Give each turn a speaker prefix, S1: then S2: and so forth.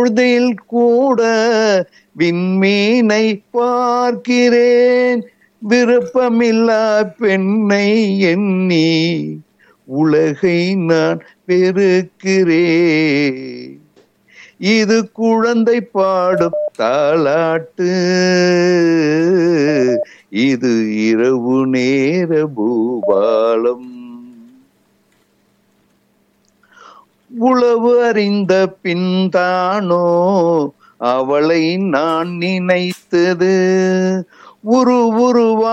S1: பொழுதில் கூட விண்மீனை பார்க்கிறேன் விருப்பமில்லா பெண்ணை எண்ணி உலகை நான் பெருக்கிறேன் இது குழந்தை பாடும் தாலாட்டு இது இரவு நேர பூபாலம் உளவு அறிந்த பின்தானோ அவளை நான் நினைத்தது உரு உருவா